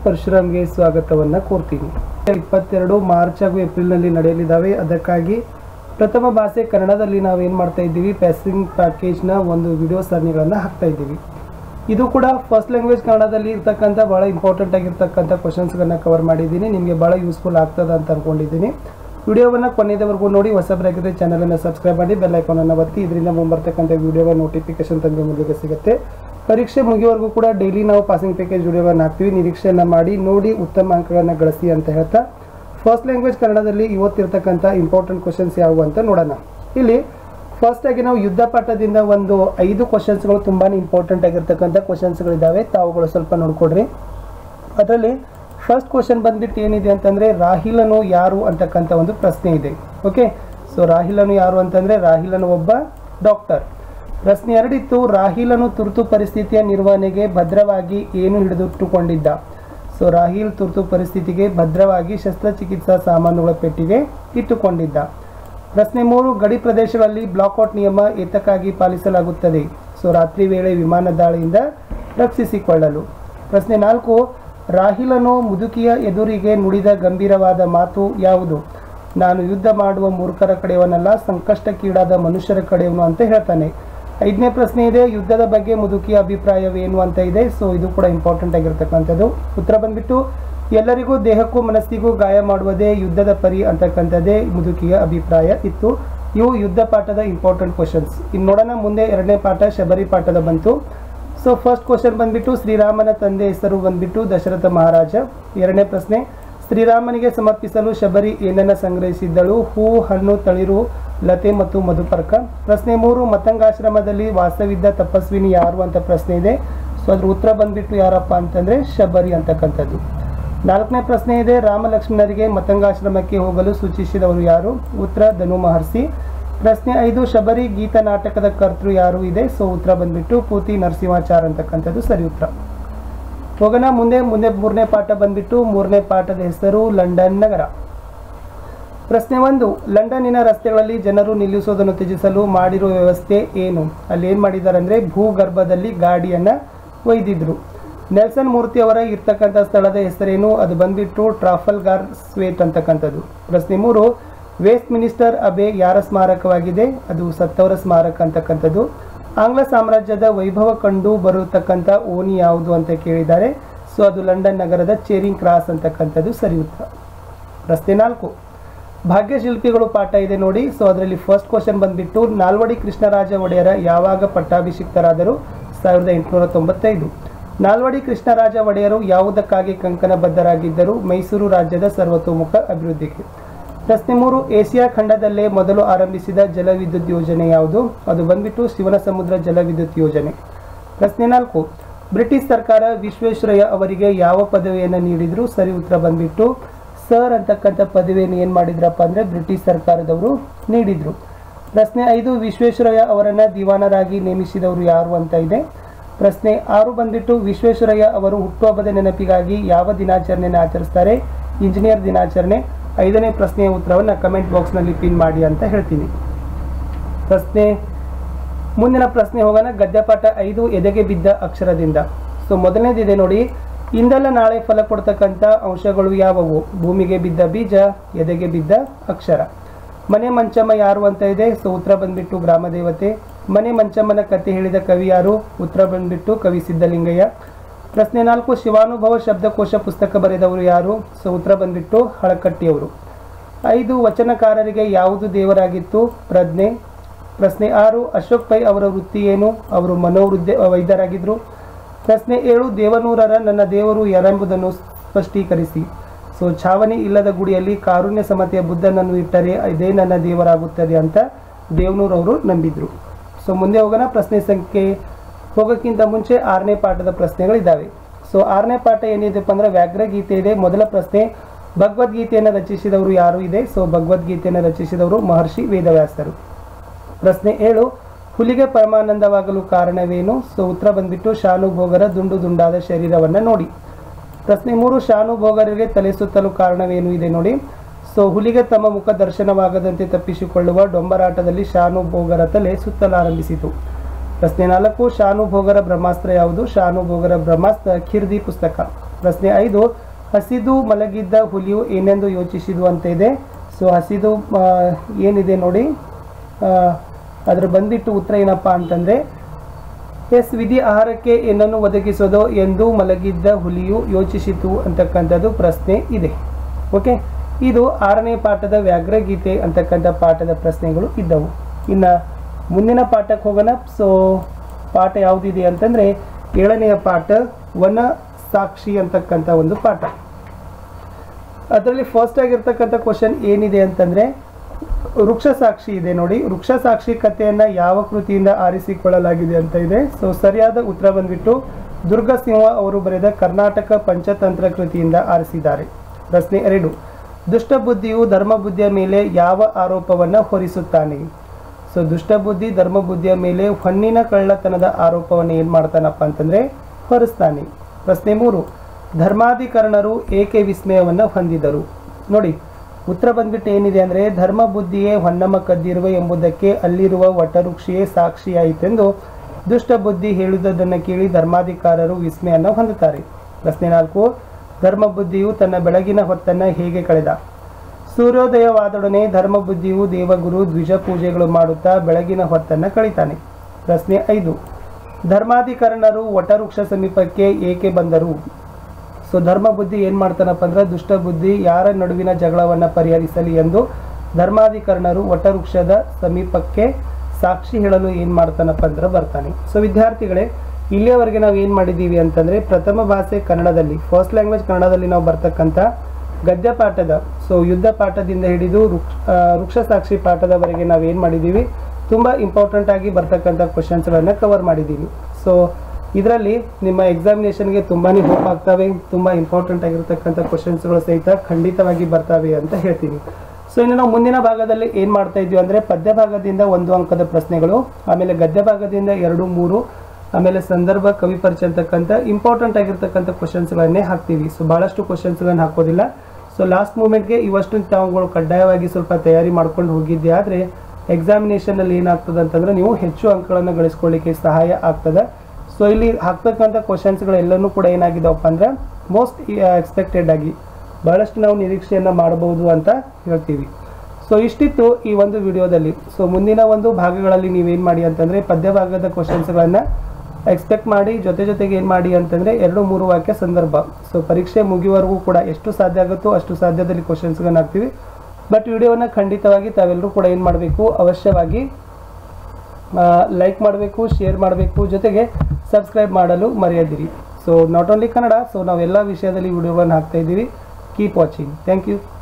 ಪರಶುರಾಮ್ಗೆ ಸ್ವಾಗತವನ್ನು ಕೋರ್ತೀನಿ ಇಪ್ಪತ್ತೆರಡು ಮಾರ್ಚ್ ಹಾಗೂ ಏಪ್ರಿಲ್ನಲ್ಲಿ ನಡೆಯಲಿದ್ದಾವೆ ಅದಕ್ಕಾಗಿ ಪ್ರಥಮ ಭಾಷೆ ಕನ್ನಡದಲ್ಲಿ ನಾವು ಏನು ಮಾಡ್ತಾ ಇದ್ದೀವಿ ಪ್ಯಾಸಿಂಗ್ ಪ್ಯಾಕೇಜ್ನ ಒಂದು ವಿಡಿಯೋ ಸರಣಿಗಳನ್ನು ಹಾಕ್ತಾ ಇದ್ದೀವಿ ಇದು ಕೂಡ ಫಸ್ಟ್ ಲ್ಯಾಂಗ್ವೇಜ್ ಕನ್ನಡದಲ್ಲಿ ಇರ್ತಕ್ಕಂಥ ಭಾಳ ಇಂಪಾರ್ಟೆಂಟ್ ಆಗಿರ್ತಕ್ಕಂಥ ಕ್ವಶನ್ಸ್ಗಳನ್ನ ಕವರ್ ಮಾಡಿದ್ದೀನಿ ನಿಮಗೆ ಭಾಳ ಯೂಸ್ಫುಲ್ ಆಗ್ತದೆ ಅಂತ ಅನ್ಕೊಂಡಿದ್ದೀನಿ ವಿಡಿಯೋವನ್ನು ಕೊನೆಯವರೆಗೂ ನೋಡಿ ಹೊಸಬರಾಗಿದ್ದರೆ ಚಾನಲನ್ನು ಸಬ್ಸ್ಕ್ರೈಬ್ ಮಾಡಿ ಬೆಲ್ ಐಕಾನನ್ನು ಒತ್ತಿ ಇದರಿಂದ ಮುಂಬರ್ತಕ್ಕಂಥ ವಿಡಿಯೋವ ನೋಟಿಫಿಕೇಶನ್ ತಮಗೆ ಮೊದಲಿಗೆ ಸಿಗುತ್ತೆ ಪರೀಕ್ಷೆ ಮುಗಿಯುವವರೆಗೂ ಕೂಡ ಡೈಲಿ ನಾವು ಪಾಸಿಂಗ್ ಪ್ಯಾಕೇಜ್ ವಿಡಿಯೋವನ್ನು ಹಾಕ್ತೀವಿ ನಿರೀಕ್ಷೆಯನ್ನು ಮಾಡಿ ನೋಡಿ ಉತ್ತಮ ಅಂಕಗಳನ್ನು ಗಳಿಸಿ ಅಂತ ಹೇಳ್ತಾ ಫಸ್ಟ್ ಲ್ಯಾಂಗ್ವೇಜ್ ಕನ್ನಡದಲ್ಲಿ ಇವತ್ತಿರ್ತಕ್ಕಂಥ ಇಂಪಾರ್ಟೆಂಟ್ ಕ್ವಶನ್ಸ್ ಯಾವುವು ಅಂತ ನೋಡೋಣ ಇಲ್ಲಿ ಫಸ್ಟ್ ಆಗಿ ನಾವು ಯುದ್ಧ ಪಾಠದಿಂದ ಒಂದು ಐದು ಕ್ವಶನ್ಸ್ಗಳು ತುಂಬಾ ಇಂಪಾರ್ಟೆಂಟ್ ಆಗಿರ್ತಕ್ಕಂಥ ಕ್ವಶನ್ಸ್ಗಳಿದ್ದಾವೆ ತಾವುಗಳು ಸ್ವಲ್ಪ ನೋಡ್ಕೊಡ್ರಿ ಅದರಲ್ಲಿ ಫಸ್ಟ್ ಕ್ವಶನ್ ಬಂದ್ಬಿಟ್ಟು ಏನಿದೆ ಅಂತಂದರೆ ರಾಹಿಲನು ಯಾರು ಅಂತಕ್ಕಂಥ ಒಂದು ಪ್ರಶ್ನೆ ಇದೆ ಓಕೆ ಸೊ ರಾಹಿಲನು ಯಾರು ಅಂತಂದರೆ ರಾಹಿಲನು ಒಬ್ಬ ಡಾಕ್ಟರ್ ಪ್ರಶ್ನೆ ಎರಡಿತ್ತು ರಾಹಿಲನು ತುರ್ತು ಪರಿಸ್ಥಿತಿಯ ನಿರ್ವಹಣೆಗೆ ಭದ್ರವಾಗಿ ಏನು ಹಿಡಿದಿಟ್ಟುಕೊಂಡಿದ್ದ ಸೊ ರಾಹಿಲ್ ತುರ್ತು ಪರಿಸ್ಥಿತಿಗೆ ಭದ್ರವಾಗಿ ಶಸ್ತ್ರಚಿಕಿತ್ಸಾ ಸಾಮಾನುಗಳ ಪೆಟ್ಟಿಗೆ ಇಟ್ಟುಕೊಂಡಿದ್ದ ಪ್ರಶ್ನೆ ಮೂರು ಗಡಿ ಪ್ರದೇಶಗಳಲ್ಲಿ ಬ್ಲಾಕ್ಔಟ್ ನಿಯಮ ಏತಕ್ಕಾಗಿ ಪಾಲಿಸಲಾಗುತ್ತದೆ ಸೊ ರಾತ್ರಿ ವೇಳೆ ವಿಮಾನ ದಾಳಿಯಿಂದ ರಕ್ಷಿಸಿಕೊಳ್ಳಲು ಪ್ರಶ್ನೆ ನಾಲ್ಕು ರಾಹಿಲನು ಮುದುಕಿಯ ಎದುರಿಗೆ ನುಡಿದ ಗಂಭೀರವಾದ ಮಾತು ಯಾವುದು ನಾನು ಯುದ್ಧ ಮಾಡುವ ಮೂರ್ಖರ ಕಡೆಯವನಲ್ಲ ಸಂಕಷ್ಟಕ್ಕೀಡಾದ ಮನುಷ್ಯರ ಕಡೆಯವನು ಅಂತ ಹೇಳ್ತಾನೆ ಐದನೇ ಪ್ರಶ್ನೆ ಇದೆ ಯುದ್ಧದ ಬಗ್ಗೆ ಮುದುಕಿಯ ಅಭಿಪ್ರಾಯವೇನು ಅಂತ ಇದೆ ಸೊ ಇದು ಕೂಡ ಇಂಪಾರ್ಟೆಂಟ್ ಆಗಿರ್ತಕ್ಕಂಥದ್ದು ಉತ್ತರ ಬಂದ್ಬಿಟ್ಟು ಎಲ್ಲರಿಗೂ ದೇಹಕ್ಕೂ ಮನಸ್ಸಿಗೂ ಗಾಯ ಮಾಡುವುದೇ ಯುದ್ಧದ ಪರಿ ಅಂತಕ್ಕಂಥದ್ದೇ ಮುದುಕಿಯ ಅಭಿಪ್ರಾಯ ಇತ್ತು ಇವು ಯುದ್ಧ ಪಾಠದ ಇಂಪಾರ್ಟೆಂಟ್ ಕ್ವಶನ್ಸ್ ಇನ್ನು ನೋಡೋಣ ಮುಂದೆ ಎರಡನೇ ಪಾಠ ಶಬರಿ ಪಾಠದ ಬಂತು ಸೊ ಫಸ್ಟ್ ಕ್ವಶನ್ ಬಂದ್ಬಿಟ್ಟು ಶ್ರೀರಾಮನ ತಂದೆ ಹೆಸರು ಬಂದ್ಬಿಟ್ಟು ದಶರಥ ಮಹಾರಾಜ ಎರಡನೇ ಪ್ರಶ್ನೆ ಶ್ರೀರಾಮನಿಗೆ ಸಮರ್ಪಿಸಲು ಶಬರಿ ಏನನ್ನ ಸಂಗ್ರಹಿಸಿದ್ದಳು ಹೂ ಹಣ್ಣು ತಳಿರು ಲತೆ ಮತ್ತು ಮಧುಪರ್ಕ ಪ್ರಶ್ನೆ ಮೂರು ಮತಂಗಾಶ್ರಮದಲ್ಲಿ ವಾಸವಿದ್ದ ತಪಸ್ವಿನಿ ಯಾರು ಅಂತ ಪ್ರಶ್ನೆ ಇದೆ ಸೊ ಅದ್ರ ಉತ್ತರ ಬಂದ್ಬಿಟ್ಟು ಯಾರಪ್ಪ ಅಂತಂದ್ರೆ ಶಬರಿ ಅಂತಕ್ಕಂಥದ್ದು ನಾಲ್ಕನೇ ಪ್ರಶ್ನೆ ಇದೆ ರಾಮ ಲಕ್ಷ್ಮಣರಿಗೆ ಮತಂಗಾಶ್ರಮಕ್ಕೆ ಹೋಗಲು ಸೂಚಿಸಿದವರು ಯಾರು ಉತ್ತರ ಧನು ಮಹರ್ಷಿ ಪ್ರಶ್ನೆ ಐದು ಶಬರಿ ಗೀತ ನಾಟಕದ ಕರ್ತೃ ಯಾರು ಇದೆ ಸೊ ಉತ್ತರ ಬಂದ್ಬಿಟ್ಟು ಪೂತಿ ನರಸಿಂಹಾಚಾರ್ ಅಂತಕ್ಕಂಥದ್ದು ಸರಿ ಉತ್ತರ ಹೋಗೋಣ ಮುಂದೆ ಮುಂದೆ ಮೂರನೇ ಪಾಠ ಬಂದ್ಬಿಟ್ಟು ಮೂರನೇ ಪಾಠದ ಹೆಸರು ಲಂಡನ್ ನಗರ ಪ್ರಶ್ನೆ ಒಂದು ಲಂಡನ್ನಿನ ರಸ್ತೆಗಳಲ್ಲಿ ಜನರು ನಿಲ್ಲಿಸೋದನ್ನು ತ್ಯಜಿಸಲು ಮಾಡಿರುವ ವ್ಯವಸ್ಥೆ ಏನು ಅಲ್ಲಿ ಏನು ಮಾಡಿದ್ದಾರೆ ಅಂದರೆ ಭೂಗರ್ಭದಲ್ಲಿ ಗಾಡಿಯನ್ನು ಒಯ್ದಿದ್ರು ನೆಲ್ಸನ್ ಮೂರ್ತಿ ಅವರ ಇರ್ತಕ್ಕಂಥ ಸ್ಥಳದ ಹೆಸರೇನು ಅದು ಬಂದ್ಬಿಟ್ಟು ಟ್ರಾಫಲ್ಗಾರ್ ಸ್ವೇಟ್ ಅಂತಕ್ಕಂಥದ್ದು ಪ್ರಶ್ನೆ ಮೂರು ವೇಸ್ಟ್ ಮಿನಿಸ್ಟರ್ ಅಬೆ ಯಾರ ಸ್ಮಾರಕವಾಗಿದೆ ಅದು ಸತ್ತವರ ಸ್ಮಾರಕ ಅಂತಕ್ಕಂಥದ್ದು ಆಂಗ್ಲ ಸಾಮ್ರಾಜ್ಯದ ವೈಭವ ಕಂಡು ಬರತಕ್ಕಂಥ ಓಣಿ ಯಾವುದು ಅಂತ ಕೇಳಿದ್ದಾರೆ ಸೊ ಅದು ಲಂಡನ್ ನಗರದ ಚೇರಿಂಗ್ ಕ್ರಾಸ್ ಅಂತಕ್ಕಂಥದ್ದು ಸರಿ ಉತ್ತರ ಪ್ರಶ್ನೆ ನಾಲ್ಕು ಭಾಗ್ಯಶಿಲ್ಪಿಗಳು ಪಾಠ ಇದೆ ನೋಡಿ ಸೊ ಅದರಲ್ಲಿ ಫಸ್ಟ್ ಕ್ವಶನ್ ಬಂದ್ಬಿಟ್ಟು ನಾಲ್ವಡಿ ಕೃಷ್ಣರಾಜ ಒಡೆಯರ ಯಾವಾಗ ಪಟ್ಟಾಭಿಷಿಕ್ತರಾದರು ಸಾವಿರದ ಎಂಟುನೂರ ತೊಂಬತ್ತೈದು ನಾಲ್ವಡಿ ಕೃಷ್ಣರಾಜ ಒಡೆಯರು ಯಾವುದಕ್ಕಾಗಿ ಕಂಕಣಬದ್ಧರಾಗಿದ್ದರು ಮೈಸೂರು ರಾಜ್ಯದ ಸರ್ವತೋಮುಖ ಅಭಿವೃದ್ಧಿಗೆ ಪ್ರಶ್ನೆ ಮೂರು ಏಷ್ಯಾ ಖಂಡದಲ್ಲೇ ಮೊದಲು ಆರಂಭಿಸಿದ ಜಲವಿದ್ಯುತ್ ಯೋಜನೆ ಯಾವುದು ಅದು ಬಂದ್ಬಿಟ್ಟು ಶಿವನ ಸಮುದ್ರ ಜಲವಿದ್ಯುತ್ ಯೋಜನೆ ಪ್ರಶ್ನೆ ನಾಲ್ಕು ಬ್ರಿಟಿಷ್ ಸರ್ಕಾರ ವಿಶ್ವೇಶ್ವರಯ್ಯ ಅವರಿಗೆ ಯಾವ ಪದವಿಯನ್ನು ನೀಡಿದ್ರು ಸರಿ ಉತ್ತರ ಬಂದ್ಬಿಟ್ಟು ಸರ್ ಅಂತಕ್ಕಂಥ ಪದವಿಯನ್ನು ಏನು ಮಾಡಿದ್ರಪ್ಪ ಅಂದರೆ ಬ್ರಿಟಿಷ್ ಸರ್ಕಾರದವರು ನೀಡಿದ್ರು ಪ್ರಶ್ನೆ ಐದು ವಿಶ್ವೇಶ್ವರಯ್ಯ ಅವರನ್ನ ದಿವಾನರಾಗಿ ನೇಮಿಸಿದವರು ಯಾರು ಅಂತ ಇದೆ ಪ್ರಶ್ನೆ ಆರು ಬಂದ್ಬಿಟ್ಟು ವಿಶ್ವೇಶ್ವರಯ್ಯ ಅವರು ಹುಟ್ಟುಹಬ್ಬದ ನೆನಪಿಗಾಗಿ ಯಾವ ದಿನಾಚರಣೆಯನ್ನು ಆಚರಿಸ್ತಾರೆ ಇಂಜಿನಿಯರ್ ದಿನಾಚರಣೆ ಐದನೇ ಪ್ರಶ್ನೆಯ ಉತ್ತರವನ್ನು ಕಮೆಂಟ್ ಬಾಕ್ಸ್ನಲ್ಲಿ ಪಿನ್ ಮಾಡಿ ಅಂತ ಹೇಳ್ತೀನಿ ಪ್ರಶ್ನೆ ಮುಂದಿನ ಪ್ರಶ್ನೆ ಹೋಗೋಣ ಗದ್ಯಪಾಠ ಐದು ಎದೆಗೆ ಬಿದ್ದ ಅಕ್ಷರದಿಂದ ಸೊ ಮೊದಲನೇದಿದೆ ನೋಡಿ ಇಂದಲ್ಲ ನಾಳೆ ಫಲ ಕೊಡ್ತಕ್ಕಂಥ ಅಂಶಗಳು ಯಾವುವು ಭೂಮಿಗೆ ಬಿದ್ದ ಬೀಜ ಎದೆಗೆ ಬಿದ್ದ ಅಕ್ಷರ ಮನೆ ಮಂಚಮ್ಮ ಯಾರು ಅಂತ ಇದೆ ಸೊ ಉತ್ತರ ಬಂದ್ಬಿಟ್ಟು ಗ್ರಾಮ ದೇವತೆ ಮನೆ ಮಂಚಮ್ಮನ ಕತೆ ಹೇಳಿದ ಕವಿ ಯಾರು ಉತ್ತರ ಬಂದ್ಬಿಟ್ಟು ಕವಿ ಸಿದ್ಧಲಿಂಗಯ್ಯ ಪ್ರಶ್ನೆ ನಾಲ್ಕು ಶಿವಾನುಭವ ಶಬ್ದಕೋಶ ಪುಸ್ತಕ ಬರೆದವರು ಯಾರು ಸೊ ಉತ್ತರ ಬಂದ್ಬಿಟ್ಟು ಹಳಕಟ್ಟಿಯವರು ಐದು ವಚನಕಾರರಿಗೆ ಯಾವುದು ದೇವರಾಗಿತ್ತು ಪ್ರಜ್ಞೆ ಪ್ರಶ್ನೆ ಆರು ಅಶೋಕ್ ಪೈ ಅವರ ವೃತ್ತಿ ಏನು ಅವರು ಮನೋವೃದ್ಧಿ ವೈದ್ಯರಾಗಿದ್ದರು ಪ್ರಶ್ನೆ ಏಳು ದೇವನೂರರ ನನ್ನ ದೇವರು ಯಾರೆಂಬುದನ್ನು ಸ್ಪಷ್ಟೀಕರಿಸಿ ಸೊ ಛಾವಣಿ ಇಲ್ಲದ ಗುಡಿಯಲ್ಲಿ ಕಾರುಣ್ಯ ಸಮತೆಯ ಬುದ್ಧನನ್ನು ಇಟ್ಟರೆ ಇದೇ ನನ್ನ ದೇವರಾಗುತ್ತದೆ ಅಂತ ದೇವನೂರವರು ನಂಬಿದ್ರು ಸೊ ಮುಂದೆ ಹೋಗೋಣ ಪ್ರಶ್ನೆ ಸಂಖ್ಯೆ ಹೋಗೋಕ್ಕಿಂತ ಮುಂಚೆ ಆರನೇ ಪಾಠದ ಪ್ರಶ್ನೆಗಳಿದ್ದಾವೆ ಸೊ ಆರನೇ ಪಾಠ ಏನಿದೆಪ್ಪ ಅಂದ್ರೆ ವ್ಯಾಘ್ರಗೀತೆ ಇದೆ ಮೊದಲ ಪ್ರಶ್ನೆ ಭಗವದ್ಗೀತೆಯನ್ನು ರಚಿಸಿದವರು ಯಾರು ಇದೆ ಸೊ ಭಗವದ್ಗೀತೆಯನ್ನು ರಚಿಸಿದವರು ಮಹರ್ಷಿ ವೇದವ್ಯಾಸರು ಪ್ರಶ್ನೆ ಏಳು ಹುಲಿಗೆ ಪರಮಾನಂದವಾಗಲು ಕಾರಣವೇನು ಸೊ ಉತ್ತರ ಬಂದ್ಬಿಟ್ಟು ಶಾನುಭೋಗರ ದುಂಡು ದುಂಡಾದ ಶರೀರವನ್ನು ನೋಡಿ ಪ್ರಶ್ನೆ ಮೂರು ಶಾನುಭೋಗರಿಗೆ ತಲೆ ಸುತ್ತಲು ಕಾರಣವೇನು ಇದೆ ನೋಡಿ ಸೊ ಹುಲಿಗೆ ತಮ್ಮ ಮುಖ ದರ್ಶನವಾಗದಂತೆ ತಪ್ಪಿಸಿಕೊಳ್ಳುವ ಡೊಂಬರಾಟದಲ್ಲಿ ಶಾನುಭೋಗರ ತಲೆ ಸುತ್ತಲಾರಂಭಿಸಿತು ಪ್ರಶ್ನೆ ನಾಲ್ಕು ಶಾನುಭೋಗರ ಬ್ರಹ್ಮಾಸ್ತ್ರ ಯಾವುದು ಶಾನುಭೋಗರ ಬ್ರಹ್ಮಾಸ್ತ್ರ ಖಿರ್ದಿ ಪುಸ್ತಕ ಪ್ರಶ್ನೆ ಐದು ಹಸಿದು ಮಲಗಿದ್ದ ಹುಲಿಯು ಏನೆಂದು ಯೋಚಿಸಿದು ಅಂತ ಇದೆ ಸೊ ಹಸಿದು ಆ, ಏನಿದೆ ನೋಡಿ ಆ, ಅದ್ರ ಬಂದಿಟ್ಟು ಉತ್ತರ ಏನಪ್ಪ ಅಂತಂದರೆ ಎಸ್ ವಿಧಿ ಆಹಾರಕ್ಕೆ ಏನನ್ನು ಒದಗಿಸೋದು ಎಂದು ಮಲಗಿದ್ದ ಹುಲಿಯು ಯೋಚಿಸಿತು ಅಂತಕ್ಕಂಥದ್ದು ಪ್ರಶ್ನೆ ಇದೆ ಓಕೆ ಇದು ಆರನೇ ಪಾಠದ ವ್ಯಾಘ್ರಗೀತೆ ಅಂತಕ್ಕಂಥ ಪಾಠದ ಪ್ರಶ್ನೆಗಳು ಇದ್ದವು ಇನ್ನು ಮುಂದಿನ ಪಾಠಕ್ಕೆ ಹೋಗೋಣ ಸೊ ಪಾಠ ಯಾವುದಿದೆ ಅಂತಂದರೆ ಏಳನೆಯ ಪಾಠ ವನ ಸಾಕ್ಷಿ ಅಂತಕ್ಕಂಥ ಒಂದು ಪಾಠ ಅದರಲ್ಲಿ ಫಸ್ಟ್ ಆಗಿರ್ತಕ್ಕಂಥ ಕ್ವಶನ್ ಏನಿದೆ ಅಂತಂದರೆ ವೃಕ್ಷ ಸಾಕ್ಷಿ ಇದೆ ನೋಡಿ ವೃಕ್ಷ ಸಾಕ್ಷಿ ಕಥೆಯನ್ನು ಯಾವ ಕೃತಿಯಿಂದ ಆರಿಸಿಕೊಳ್ಳಲಾಗಿದೆ ಅಂತ ಇದೆ ಸೊ ಸರಿಯಾದ ಉತ್ತರ ಬಂದ್ಬಿಟ್ಟು ದುರ್ಗ ಸಿಂಹ ಅವರು ಬರೆದ ಕರ್ನಾಟಕ ಪಂಚತಂತ್ರ ಕೃತಿಯಿಂದ ಆರಿಸಿದ್ದಾರೆ ಪ್ರಶ್ನೆ ಎರಡು ದುಷ್ಟಬುದ್ಧಿಯು ಧರ್ಮಬುದ್ಧಿಯ ಮೇಲೆ ಯಾವ ಆರೋಪವನ್ನು ಹೊರಿಸುತ್ತಾನೆ ಸೊ ದುಷ್ಟಬುದ್ಧಿ ಧರ್ಮಬುದ್ಧಿಯ ಮೇಲೆ ಹೊನ್ನಿನ ಕಳ್ಳತನದ ಆರೋಪವನ್ನು ಏನು ಮಾಡ್ತಾನಪ್ಪ ಅಂತಂದರೆ ಹೊರಿಸ್ತಾನೆ ಪ್ರಶ್ನೆ ಮೂರು ಧರ್ಮಾಧಿಕರಣರು ಏಕೆ ವಿಸ್ಮಯವನ್ನು ಹೊಂದಿದರು ನೋಡಿ ಉತ್ತರ ಬಂದ್ಬಿಟ್ಟು ಏನಿದೆ ಅಂದರೆ ಧರ್ಮ ಬುದ್ಧಿಯೇ ಹೊನ್ನಮ್ಮ ಕದ್ದಿರುವ ಎಂಬುದಕ್ಕೆ ಅಲ್ಲಿರುವ ವಟವೃಕ್ಷಿಯೇ ಸಾಕ್ಷಿಯಾಯಿತೆಂದು ದುಷ್ಟ ಬುದ್ಧಿ ಹೇಳುವುದನ್ನು ಕೇಳಿ ಧರ್ಮಾಧಿಕಾರರು ವಿಸ್ಮಯವನ್ನು ಹೊಂದುತ್ತಾರೆ ಪ್ರಶ್ನೆ ನಾಲ್ಕು ಧರ್ಮ ಬುದ್ಧಿಯು ತನ್ನ ಬೆಳಗಿನ ಹೊತ್ತನ್ನು ಹೇಗೆ ಕಳೆದ ಸೂರ್ಯೋದಯವಾದೊಡನೆ ಧರ್ಮ ಬುದ್ಧಿಯು ದೇವಗುರು ದ್ವಿಜ ಪೂಜೆಗಳು ಮಾಡುತ್ತಾ ಬೆಳಗಿನ ಹೊತ್ತನ್ನು ಕಳೀತಾನೆ ಪ್ರಶ್ನೆ ಐದು ಧರ್ಮಾಧಿಕರಣರು ವಟವೃಕ್ಷ ಸಮೀಪಕ್ಕೆ ಏಕೆ ಬಂದರು ಸೊ ಧರ್ಮ ಬುದ್ಧಿ ಏನು ಮಾಡ್ತಾನಪ್ಪ ಅಂದ್ರೆ ದುಷ್ಟ ಬುದ್ಧಿ ಯಾರ ನಡುವಿನ ಜಗಳವನ್ನು ಪರಿಹರಿಸಲಿ ಎಂದು ಧರ್ಮಾಧಿಕರಣರು ವಟವೃಕ್ಷದ ಸಮೀಪಕ್ಕೆ ಸಾಕ್ಷಿ ಹೇಳಲು ಏನು ಮಾಡ್ತಾನಪ್ಪ ಅಂದ್ರೆ ಬರ್ತಾನೆ ಸೊ ವಿದ್ಯಾರ್ಥಿಗಳೇ ಇಲ್ಲಿಯವರೆಗೆ ನಾವು ಏನು ಮಾಡಿದ್ದೀವಿ ಅಂತಂದರೆ ಪ್ರಥಮ ಭಾಷೆ ಕನ್ನಡದಲ್ಲಿ ಫಸ್ಟ್ ಲ್ಯಾಂಗ್ವೇಜ್ ಕನ್ನಡದಲ್ಲಿ ನಾವು ಬರ್ತಕ್ಕಂಥ ಗದ್ಯ ಪಾಠದ ಸೊ ಯುದ್ಧ ಪಾಠದಿಂದ ಹಿಡಿದು ವೃಕ್ಷ ಆ, ವೃಕ್ಷ ಸಾಕ್ಷಿ ಪಾಠದವರೆಗೆ ನಾವು ಏನು ಮಾಡಿದ್ದೀವಿ ತುಂಬ ಇಂಪಾರ್ಟೆಂಟ್ ಆಗಿ ಬರ್ತಕ್ಕಂಥ ಕ್ವಶನ್ಸ್ಗಳನ್ನು ಕವರ್ ಮಾಡಿದ್ದೀವಿ ಸೊ ಇದರಲ್ಲಿ ನಿಮ್ಮ ಎಕ್ಸಾಮಿನೇಷನ್ಗೆ ತುಂಬಾ ಹೋಪ್ ಆಗ್ತವೆ ತುಂಬ ಇಂಪಾರ್ಟೆಂಟ್ ಆಗಿರ್ತಕ್ಕಂಥ ಕ್ವಶನ್ಸ್ಗಳು ಸಹಿತ ಖಂಡಿತವಾಗಿ ಬರ್ತವೆ ಅಂತ ಹೇಳ್ತೀನಿ ಸೊ ಇನ್ನು ನಾವು ಮುಂದಿನ ಭಾಗದಲ್ಲಿ ಏನು ಮಾಡ್ತಾ ಇದ್ವಿ ಅಂದರೆ ಪದ್ಯ ಭಾಗದಿಂದ ಒಂದು ಅಂಕದ ಪ್ರಶ್ನೆಗಳು ಆಮೇಲೆ ಗದ್ಯ ಭಾಗದಿಂದ ಎರಡು ಮೂರು ಆಮೇಲೆ ಸಂದರ್ಭ ಕವಿ ಪರಿಚಯ ಅಂತಕ್ಕಂಥ ಇಂಪಾರ್ಟೆಂಟ್ ಆಗಿರ್ತಕ್ಕಂಥ ಕ್ವಶನ್ಸ್ಗಳನ್ನೇ ಹಾಕ್ತೀವಿ ಸೊ ಭಾಳಷ್ಟು ಕ್ವಶನ್ಸ್ಗಳನ್ನು ಹಾಕೋದಿಲ್ಲ ಸೊ ಲಾಸ್ಟ್ ಮೂಮೆಂಟ್ಗೆ ಇವಷ್ಟು ತಾವುಗಳು ಕಡ್ಡಾಯವಾಗಿ ಸ್ವಲ್ಪ ತಯಾರಿ ಮಾಡ್ಕೊಂಡು ಹೋಗಿದ್ದೆ ಆದರೆ ಎಕ್ಸಾಮಿನೇಷನಲ್ಲಿ ಏನಾಗ್ತದೆ ಅಂತಂದ್ರೆ ನೀವು ಹೆಚ್ಚು ಅಂಕಗಳನ್ನು ಗಳಿಸ್ಕೊಳ್ಳಿಕ್ಕೆ ಸಹಾಯ ಆಗ್ತದೆ ಸೊ ಇಲ್ಲಿ ಹಾಕ್ತಕ್ಕಂಥ ಕ್ವಶನ್ಸ್ಗಳೆಲ್ಲನೂ ಕೂಡ ಏನಾಗಿದಾವಪ್ಪ ಅಂದ್ರೆ ಮೋಸ್ಟ್ ಎಕ್ಸ್ಪೆಕ್ಟೆಡ್ ಆಗಿ ಬಹಳಷ್ಟು ನಾವು ನಿರೀಕ್ಷೆಯನ್ನು ಮಾಡಬಹುದು ಅಂತ ಹೇಳ್ತೀವಿ ಸೊ ಇಷ್ಟಿತ್ತು ಈ ಒಂದು ವಿಡಿಯೋದಲ್ಲಿ ಸೊ ಮುಂದಿನ ಒಂದು ಭಾಗಗಳಲ್ಲಿ ನೀವೇನು ಮಾಡಿ ಅಂತಂದರೆ ಪದ್ಯ ಭಾಗದ ಕ್ವಶನ್ಸ್ಗಳನ್ನು ಎಕ್ಸ್ಪೆಕ್ಟ್ ಮಾಡಿ ಜೊತೆ ಜೊತೆಗೆ ಏನು ಮಾಡಿ ಅಂತಂದರೆ ಎರಡು ಮೂರು ವಾಕ್ಯ ಸಂದರ್ಭ ಸೊ ಪರೀಕ್ಷೆ ಮುಗಿಯುವವರೆಗೂ ಕೂಡ ಎಷ್ಟು ಸಾಧ್ಯ ಆಗುತ್ತೋ ಅಷ್ಟು ಸಾಧ್ಯದಲ್ಲಿ ಕ್ವಶನ್ಸ್ಗಳನ್ನ ಹಾಕ್ತೀವಿ ಬಟ್ ವಿಡಿಯೋನ ಖಂಡಿತವಾಗಿ ತಾವೆಲ್ಲರೂ ಕೂಡ ಏನು ಮಾಡಬೇಕು ಅವಶ್ಯವಾಗಿ ಲೈಕ್ ಮಾಡಬೇಕು ಶೇರ್ ಮಾಡಬೇಕು ಜೊತೆಗೆ ಸಬ್ಸ್ಕ್ರೈಬ್ ಮಾಡಲು ಮರೆಯದಿರಿ so not only Kannada so ನಾವೆಲ್ಲ ವಿಷಯದಲ್ಲಿ ವಿಡಿಯೋಗಳನ್ನು ಹಾಕ್ತಾ ಇದ್ದೀವಿ ಕೀಪ್ ವಾಚಿಂಗ್ ಥ್ಯಾಂಕ್ ಯು